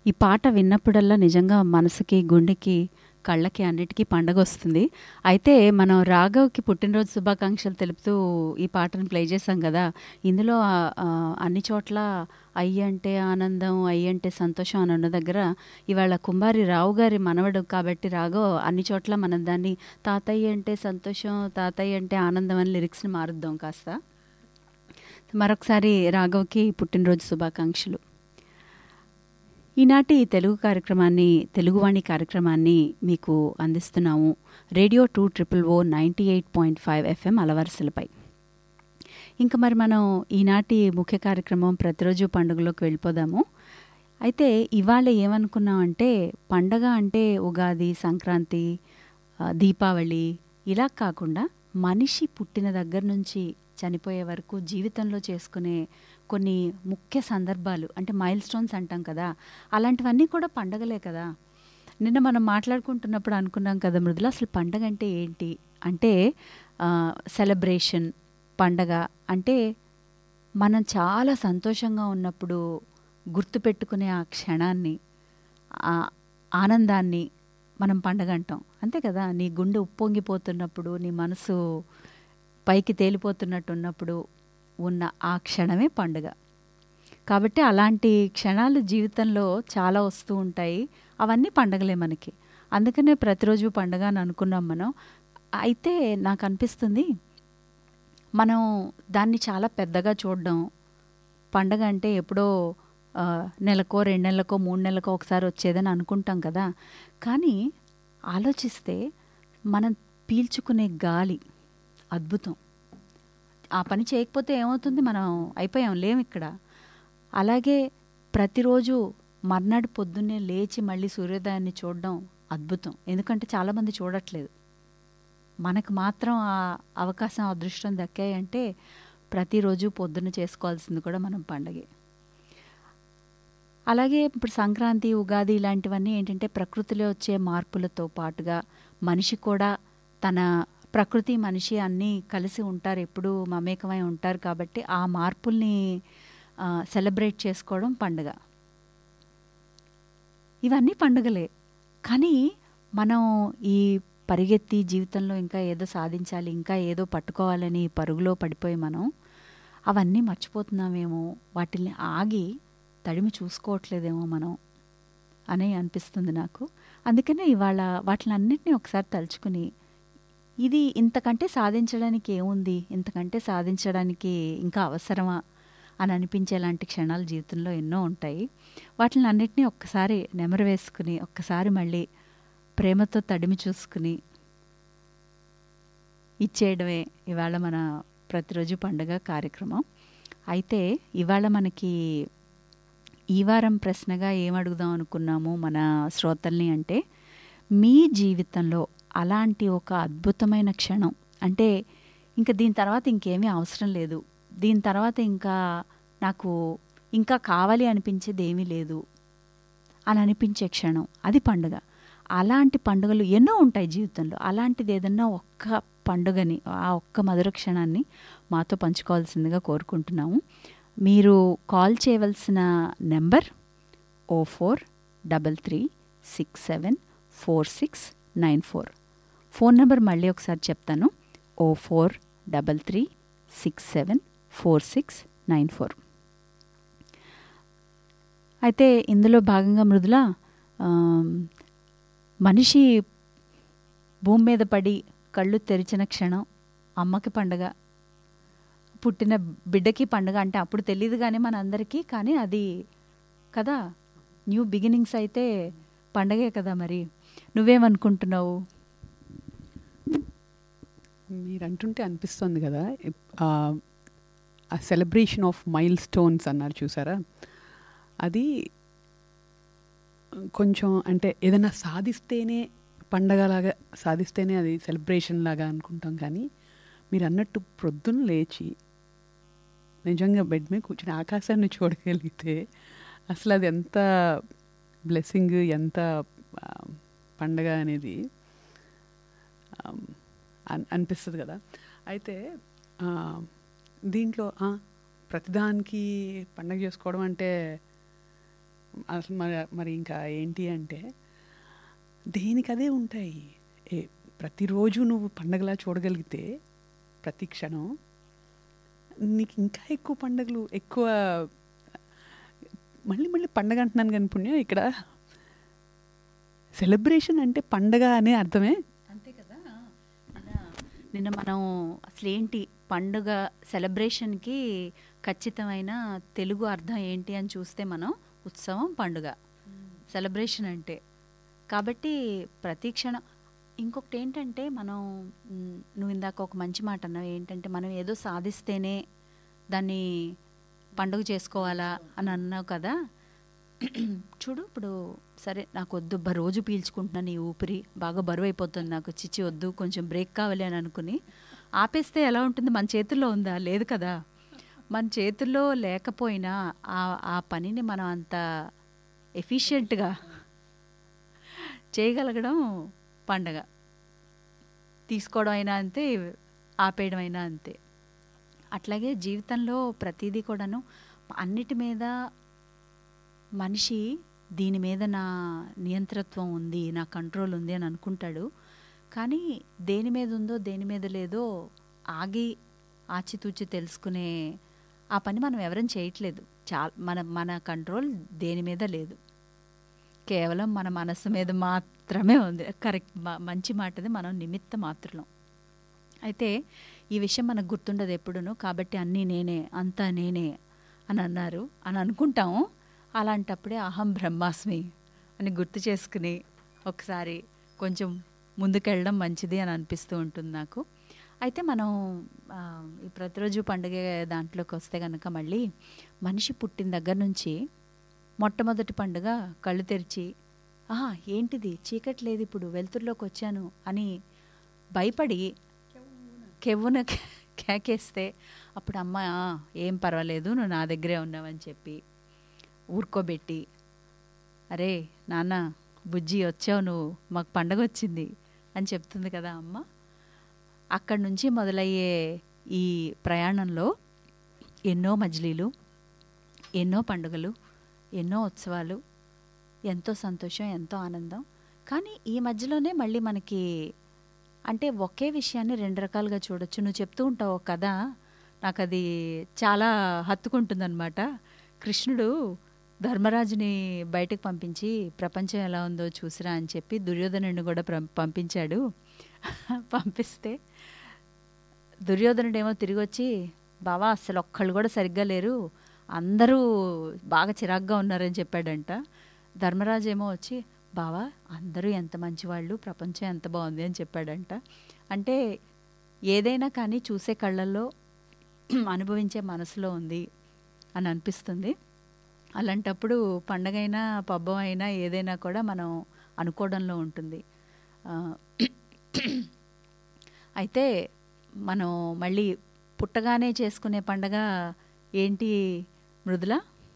ఈ పాట విన్నప్పుడల్లా నిజంగా మనసుకి గుండెకి కళ్ళకి అన్నిటికీ పండగ వస్తుంది అయితే మనం రాఘవ్కి పుట్టినరోజు శుభాకాంక్షలు తెలుపుతూ ఈ పాటను ప్లే చేసాం కదా ఇందులో ఆ, ఆ, అన్ని చోట్ల అయ్యి అంటే ఆనందం అయ్యి అంటే సంతోషం అని ఉన్న దగ్గర ఇవాళ కుమారి రావు గారి మనవడు కాబట్టి రాఘవ్ అన్ని చోట్ల మనం దాన్ని తాతయ్య అంటే సంతోషం తాతయ్య అంటే ఆనందం అని లిరిక్స్ని మారుద్దాం కాస్త మరొకసారి రాఘవ్కి పుట్టినరోజు శుభాకాంక్షలు ఈనాటి తెలుగు కార్యక్రమాన్ని తెలుగువాణి కార్యక్రమాన్ని మీకు అందిస్తున్నాము radio two triple O ninety eight point five FM అలవరసలపై ఇంకా మరి మనం ఈనాటి ముఖ్య కార్యక్రమం ప్రతిరోజు పండుగలోకి వెళ్ళిపోదాము అయితే ఇవాళ ఏమనుకున్నామంటే పండగ అంటే ఉగాది సంక్రాంతి ఆ, దీపావళి ఇలా కాకుండా మనిషి పుట్టిన దగ్గర నుంచి చనిపోయే వరకు జీవితంలో చేసుకునే కొన్ని ముఖ్య సందర్భాలు అంటే మైల్ స్టోన్స్ అంటాం కదా అలాంటివన్నీ కూడా పండగలే కదా నిన్న మనం మాట్లాడుకుంటున్నప్పుడు అనుకున్నాం కదా మృదుల అసలు పండగ అంటే ఏంటి అంటే సెలబ్రేషన్ పండగ అంటే మనం చాలా సంతోషంగా ఉన్నప్పుడు గుర్తుపెట్టుకునే ఆ క్షణాన్ని ఆ ఆనందాన్ని మనం పండగ అంటాం అంతే కదా నీ గుండె ఉప్పొంగిపోతున్నప్పుడు నీ మనసు పైకి తేలిపోతున్నట్టు ఉన్నప్పుడు ఉన్న ఆ క్షణమే పండుగ కాబట్టి అలాంటి క్షణాలు జీవితంలో చాలా వస్తూ ఉంటాయి అవన్నీ పండగలే మనకి అందుకనే ప్రతిరోజు పండగ అని అనుకున్నాం మనం అయితే నాకు అనిపిస్తుంది మనం దాన్ని చాలా పెద్దగా చూడడం పండగ అంటే ఎప్పుడో ఆ, నెలకో రెండు నెలలకో మూడు నెలలకో ఒకసారి వచ్చేదని అనుకుంటాం కదా కానీ ఆలోచిస్తే మనం పీల్చుకునే గాలి అద్భుతం ఆ పని చేయకపోతే ఏమవుతుంది మనం అయిపోయాం లేం ఇక్కడ అలాగే ప్రతిరోజు మర్నాడు పొద్దున్నే లేచి మళ్ళీ సూర్యోదయాన్ని చూడడం అద్భుతం ఎందుకంటే చాలామంది చూడట్లేదు మనకు మాత్రం ఆ అవకాశం అదృష్టం దక్కాయంటే ప్రతిరోజు పొద్దున్న చేసుకోవాల్సింది కూడా మనం పండగే అలాగే ఇప్పుడు సంక్రాంతి ఉగాది ఇలాంటివన్నీ ఏంటంటే ప్రకృతిలో వచ్చే మార్పులతో పాటుగా మనిషి కూడా తన ప్రకృతి మనిషి అన్నీ కలిసి ఉంటారు ఎప్పుడు మమేకమై ఉంటారు కాబట్టి ఆ మార్పుల్ని సెలబ్రేట్ చేసుకోవడం పండుగ ఇవన్నీ పండుగలే కానీ మనం ఈ పరిగెత్తి జీవితంలో ఇంకా ఏదో సాధించాలి ఇంకా ఏదో పట్టుకోవాలని ఈ పరుగులో పడిపోయి మనం అవన్నీ మర్చిపోతున్నామేమో వాటిని ఆగి తడిమి చూసుకోవట్లేదేమో మనం అని అనిపిస్తుంది నాకు అందుకనే ఇవాళ వాటిని అన్నిటినీ ఒకసారి తలుచుకుని ఇది ఇంతకంటే సాధించడానికి ఏముంది ఇంతకంటే సాధించడానికి ఇంకా అవసరమా అని అనిపించేలాంటి క్షణాలు జీవితంలో ఎన్నో ఉంటాయి వాటిని అన్నిటినీ ఒక్కసారి నెమరు వేసుకుని ఒక్కసారి మళ్ళీ ప్రేమతో తడిమి చూసుకుని ఇచ్చేయడమే ఇవాళ మన ప్రతిరోజు పండుగ కార్యక్రమం అయితే ఇవాళ మనకి ఈ వారం ప్రశ్నగా ఏమడుగుదాం అనుకున్నాము మన శ్రోతల్ని అంటే మీ జీవితంలో అలాంటి ఒక అద్భుతమైన క్షణం అంటే ఇంకా దీని తర్వాత ఇంకేమీ అవసరం లేదు దీని తర్వాత ఇంకా నాకు ఇంకా కావాలి అనిపించేది ఏమీ లేదు అని అనిపించే క్షణం అది పండుగ అలాంటి పండుగలు ఎన్నో ఉంటాయి జీవితంలో అలాంటిది ఏదన్నా ఒక్క పండుగని ఆ ఒక్క మధుర క్షణాన్ని మాతో పంచుకోవాల్సిందిగా కోరుకుంటున్నాము మీరు కాల్ చేయవలసిన number O four double three six seven four six nine four phone number మళ్ళీ ఒకసారి చెప్తాను O four double three six seven four six nine four అయితే ఇందులో భాగంగా మృదుల ఆమ్, మనిషి భూమి మీద పడి కళ్ళు తెరిచిన క్షణం అమ్మకి పండగ పుట్టిన బిడ్డకి పండగ అంటే అప్పుడు తెలియదు కానీ మనందరికీ కానీ అది కదా న్యూ బిగినింగ్స్ అయితే పండగే కదా మరి నువ్వేమనుకుంటున్నావు మీరు అంటుంటే అనిపిస్తుంది కదా ఇప్- ఆ, ఆ సెలబ్రేషన్ ఆఫ్ మైల్ స్టోన్స్ అన్నారు చూసారా అది కొంచెం అంటే ఏదైనా సాధిస్తేనే పండగలాగా సాధిస్తేనే అది సెలబ్రేషన్ లాగా అనుకుంటాం కానీ మీరు అన్నట్టు ప్రొద్దున లేచి నిజంగా బెడ్ మీద కూర్చుని ఆకాశాన్ని చూడగలిగితే అసలు అది ఎంత బ్లెస్సింగ్ ఎంత ఆ, పండగ అనేది ఆమ్, అన్- అనిపిస్తుంది కదా అయితే ఆ, దీంట్లో ఆ, ప్రతిదానికి పండగ చేసుకోవడం అంటే అసలు మరి మరి ఇంకా ఏంటి అంటే దేనికి అదే ఉంటాయి ఏ ప్రతిరోజు నువ్వు పండగలా చూడగలిగితే ప్రతి క్షణం నీకు ఇంకా ఎక్కువ పండగలు ఎక్కువ మళ్ళీ మళ్ళీ పండగ అంటున్నాను కానీ పుణ్యం ఇక్కడ సెలబ్రేషన్ అంటే పండగ అనే అర్థమే అంతే కదా నిన్న నిన్న మనం అసలు ఏంటి పండుగ సెలబ్రేషన్కి ఖచ్చితమైన తెలుగు అర్థం ఏంటి అని చూస్తే మనం ఉత్సవం పండుగ సెలబ్రేషన్ అంటే కాబట్టి ప్రతి క్షణం ఇంకొకటి ఏంటంటే మనం మ్, నువ్వు ఇందాక ఒక మంచి మాట అన్నావు ఏంటంటే మనం ఏదో సాధిస్తేనే దాన్ని పండుగ చేసుకోవాలా అని అన్నావు కదా చూడు ఇప్పుడు సరే నాకు వద్దు బ రోజు పీల్చుకుంటున్నాను ఈ ఊపిరి బాగా బరువు అయిపోతుంది నాకు చిచ్చి వద్దు కొంచెం బ్రేక్ కావాలి అని అనుకుని ఆపేస్తే ఎలా ఉంటుంది మన చేతుల్లో ఉందా లేదు కదా మన చేతుల్లో లేకపోయినా ఆ ఆ పనిని మనం అంత ఎఫిషియెంట్గా చేయగలగడం పండగ తీసుకోవడం అయినా అంతే ఆపేయడం అయినా అంతే అట్లాగే జీవితంలో ప్రతిదీ కూడాను అన్నిటి మీద మనిషి దీని మీద నా నియంత్రత్వం ఉంది నా కంట్రోల్ ఉంది అని అనుకుంటాడు కానీ దేని మీద ఉందో దేని మీద లేదో ఆగి ఆచితూచి తెలుసుకునే ఆ పని మనం ఎవరం చేయట్లేదు చా మన మన కంట్రోల్ దేని మీద లేదు కేవలం మన మనస్సు మీద మాత్రమే ఉంది కరెక్ట్ మ- మంచి మాటది మనం నిమిత్త మాత్రం అయితే ఈ విషయం మనకు గుర్తుండదు ఎప్పుడును కాబట్టి అన్నీ నేనే అంతా నేనే అని అన్నారు అని అనుకుంటాము అలాంటప్పుడే అహం బ్రహ్మాస్మి అని గుర్తు చేసుకుని ఒకసారి కొంచెం ముందుకెళ్ళడం మంచిది అని అనిపిస్తూ ఉంటుంది నాకు అయితే మనం ఆ, ఈ ప్రతిరోజు పండుగ దాంట్లోకి వస్తే కనుక మళ్ళీ మనిషి పుట్టిన దగ్గర నుంచి మొట్టమొదటి పండుగ కళ్ళు తెరిచి ఆహా ఏంటిది చీకటి లేదు ఇప్పుడు వెలుతురులోకి వచ్చాను అని భయపడి కెవ్వున కేకేస్తే అప్పుడు అమ్మ "ఆ, ఏం పర్వాలేదు నువ్వు నా దగ్గరే ఉన్నావని చెప్పి ఊరుకోబెట్టి అరే నాన్న బుజ్జి వచ్చావు నువ్వు మాకు పండగ వచ్చింది అని చెప్తుంది కదా అమ్మ అక్కడి నుంచి మొదలయ్యే ఈ ప్రయాణంలో ఎన్నో మజిలీలు ఎన్నో పండుగలు ఎన్నో ఉత్సవాలు ఎంతో సంతోషం ఎంతో ఆనందం కానీ ఈ మధ్యలోనే మళ్ళీ మనకి అంటే ఒకే విషయాన్ని రెండు రకాలుగా చూడొచ్చు నువ్వు చెప్తూ ఉంటావు ఒక కథ నాకు అది చాలా హత్తుకుంటుందన్నమాట కృష్ణుడు ధర్మరాజుని బయటకు పంపించి ప్రపంచం ఎలా ఉందో చూసిరా అని చెప్పి దుర్యోధనుడిని కూడా ప్రం- పంపించాడు పంపిస్తే దుర్యోధనుడేమో తిరిగి వచ్చి బావా అసలు ఒక్కళ్ళు కూడా సరిగ్గా లేరు అందరూ బాగా చిరాగ్గా ఉన్నారని చెప్పాడంట ధర్మరాజు ఏమో వచ్చి బావా అందరూ ఎంత మంచివాళ్ళు ప్రపంచం ఎంత బాగుంది అని చెప్పాడంట అంటే ఏదైనా కానీ చూసే కళ్ళల్లో అనుభవించే మనసులో ఉంది అని అనిపిస్తుంది అలాంటప్పుడు పండగైనా పబ్బం అయినా ఏదైనా కూడా మనం అనుకోవడంలో ఉంటుంది ఆ, అయితే మనం మళ్ళీ పుట్టగానే చేసుకునే పండగ ఏంటి మృదుల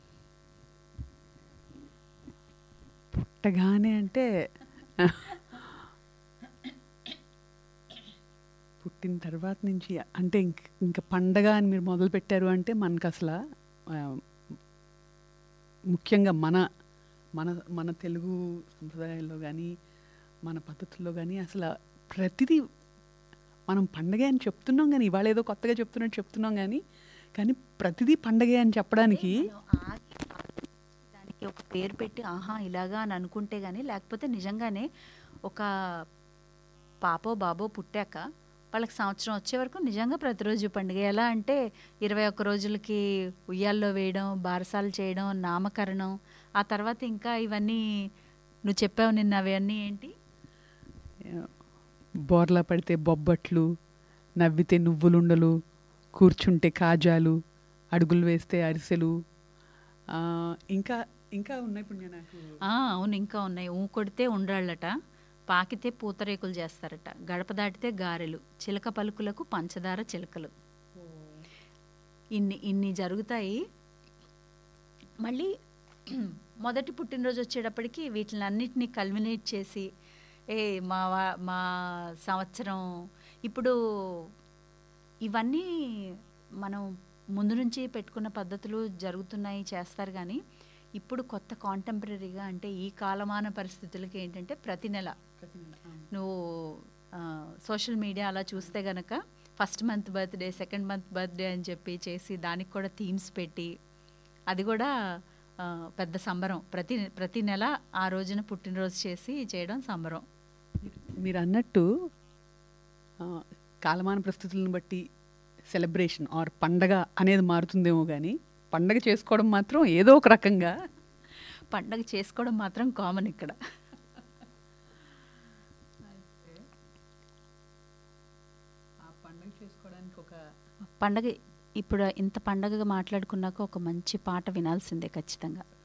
పుట్టగానే అంటే పుట్టిన తర్వాత నుంచి అంటే ఇంక ఇంకా పండగ అని మీరు మొదలు పెట్టారు అంటే మనకు అసలు ఆ, ముఖ్యంగా మన మన మన తెలుగు సంప్రదాయాల్లో కానీ మన పద్ధతుల్లో కానీ అసలు ప్రతిదీ మనం పండగే అని చెప్తున్నాం కానీ ఇవాళ ఏదో కొత్తగా చెప్తున్నట్టు చెప్తున్నాం కానీ కానీ ప్రతిదీ పండగే అని చెప్పడానికి మనం ఆగి దానికి ఒక పేరు పెట్టి ఆహా ఇలాగా అని అనుకుంటే గానీ లేకపోతే నిజంగానే ఒక పాపో బాబో పుట్టాక వాళ్ళకి సంవత్సరం వచ్చే వరకు నిజంగా ప్రతిరోజు పండుగ ఎలా అంటే ఇరవై ఒక్క రోజులకి ఉయ్యాల్లో వేయడం బారసాలు చేయడం నామకరణం ఆ తర్వాత ఇంకా ఇవన్నీ నువ్వు చెప్పావు నిన్న అవన్నీ ఏంటి బోర్లా పడితే బొబ్బట్లు నవ్వితే నువ్వులుండలు కూర్చుంటే కాజాలు అడుగులు వేస్తే అరిసెలు ఆ, ఇంకా ఇంకా ఉన్నాయి పుణ్య నాకు ఆ, అవును ఇంకా ఉన్నాయి ఊ కొడితే ఉండ్రాళ్ళట పాకితే పూతరేకులు చేస్తారట గడప దాటితే గారెలు చిలక పలుకులకు పంచదార చిలకలు ఇన్ని ఇన్ని జరుగుతాయి మళ్ళీ మొదటి పుట్టినరోజు వచ్చేటప్పటికి వీటిని అన్నిటినీ కల్మినేట్ చేసి ఏ మా వా- మా సంవత్సరం ఇప్పుడు ఇవన్నీ మనం ముందు నుంచి పెట్టుకున్న పద్ధతులు జరుగుతున్నాయి చేస్తారు కానీ ఇప్పుడు కొత్త కాంటెంపరీగా అంటే ఈ కాలమాన పరిస్థితులకి ఏంటంటే ప్రతి నెల నువ్వు సోషల్ మీడియా అలా చూస్తే గనక first month birthday second month birthday అని చెప్పి చేసి దానికి కూడా థీమ్స్ పెట్టి అది కూడా ఆ, పెద్ద సంబరం ప్రతి ప్రతి నెల ఆ రోజున పుట్టినరోజు చేసి చేయడం సంబరం మీరు అన్నట్టు ఆ, కాలమాన పరిస్థితులను బట్టి సెలబ్రేషన్ ఆర్ పండగ అనేది మారుతుందేమో కానీ పండగ చేసుకోవడం మాత్రం ఏదో ఒక రకంగా పండగ చేసుకోవడం మాత్రం కామన్ ఇక్కడ ఆ పండగ చేసుకోవడానికి ఒక పండగ ఇప్పుడు ఇంత పండగగా మాట్లాడుకున్నాక ఒక మంచి పాట వినాల్సిందే ఖచ్చితంగా